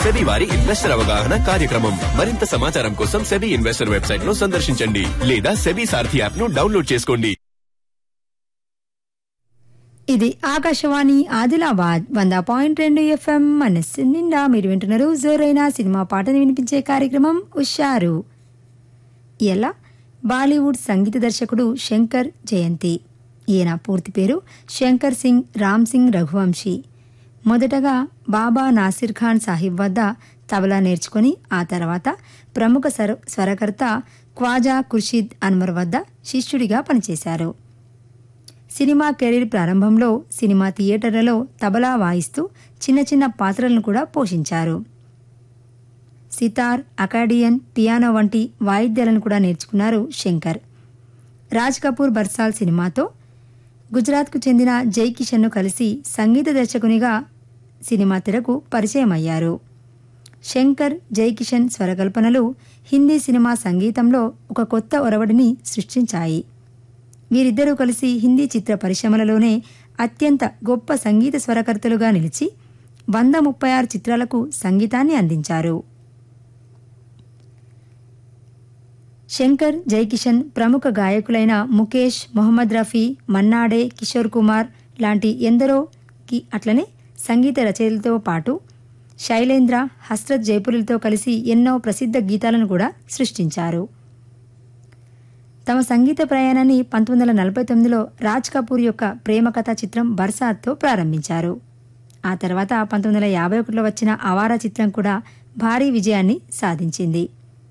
SEBI వారి investor అవగాహన కార్యక్రమం మరింత సమాచారం కోసం సెబీ ఇన్వెస్టర్ వెబ్సైట్ ను సందర్శించండి లేదా సెబీ సారథి యాప్ ను డౌన్లోడ్ చేసుకోండి ఇది ఆకాశవాణి ఆదిలాబాద్ వంద పాయింట్ రెండు ఎఫ్ఎం మనస్సు నిండా మీరు వింటున్నారు జోరైన సినిమా పాటను వినిపించే కార్యక్రమం ఉషారు ఎలా బాలీవుడ్ సంగీత దర్శకుడు శంకర్ జయంతి ఈయన పూర్తి పేరు శంకర్ సింగ్ రామ్ సింగ్ రఘువంశీ మొదటగా బాబా నాసిర్ ఖాన్ సాహిబ్ వద్ద తబలా నేర్చుకుని ఆ తర్వాత ప్రముఖ స్వర స్వరకర్త క్వాజా ఖుర్షీద్ అన్వర్ వద్ద శిష్యుడిగా పనిచేశారు సినిమా కెరీర్ ప్రారంభంలో సినిమా థియేటర్లలో తబలా వాయిస్తూ చిన్న చిన్న పాత్రలను కూడా పోషించారు సితార్ అకాడియన్ పియానో వంటి వాయిద్యాలను కూడా నేర్చుకున్నారు శంకర్ రాజ్ కపూర్ బర్సాల్ సినిమాతో గుజరాత్కు చెందిన జై కిషన్ను కలిసి సంగీత దర్శకునిగా సినిమా తెరకు పరిచయం అయ్యారు శంకర్ జై కిషన్ స్వరకల్పనలు హిందీ సినిమా సంగీతంలో ఒక కొత్త ఒరవడిని సృష్టించాయి వీరిద్దరూ కలిసి హిందీ చిత్ర పరిశ్రమలలోనే అత్యంత గొప్ప సంగీత స్వరకర్తలుగా నిలిచి వంద ముప్పై ఆరు చిత్రాలకు సంగీతాన్ని అందించారు శంకర్ జైకిషన్ ప్రముఖ గాయకులైన ముఖేష్ మొహమ్మద్ రఫీ మన్నాడే కిషోర్ కుమార్ లాంటి ఎందరోకి అట్లనే సంగీత రచయితలతో పాటు శైలేంద్ర హస్రత్ జైపురులతో కలిసి ఎన్నో ప్రసిద్ధ గీతాలను కూడా సృష్టించారు తమ సంగీత ప్రయాణాన్ని పంతొమ్మిది వందల నలభై తొమ్మిదిలో రాజ్ కపూర్ యొక్క ప్రేమ కథా చిత్రం బర్సాత్తో ప్రారంభించారు ఆ తర్వాత పంతొమ్మిది వందల యాభై ఒకటిలో వచ్చిన అవారా చిత్రం కూడా భారీ విజయాన్ని సాధించింది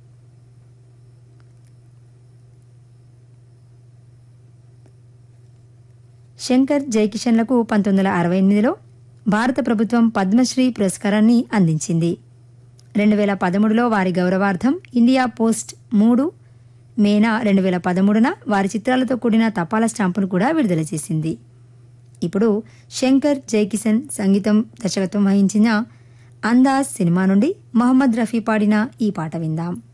శంకర్ జైకిషన్లకు పంతొమ్మిది వందల అరవై ఎనిమిదిలో భారత ప్రభుత్వం పద్మశ్రీ పురస్కారాన్ని అందించింది రెండు వేల పదమూడులో వారి గౌరవార్థం ఇండియా పోస్ట్ మూడు మేన రెండు వేల పదమూడున వారి చిత్రాలతో కూడిన తపాలా స్టాంపును కూడా విడుదల చేసింది ఇప్పుడు శంకర్ జైకిషన్ సంగీతం దర్శకత్వం వహించిన అందాజ్ సినిమా నుండి మహమ్మద్ రఫీ పాడిన ఈ పాట విందాం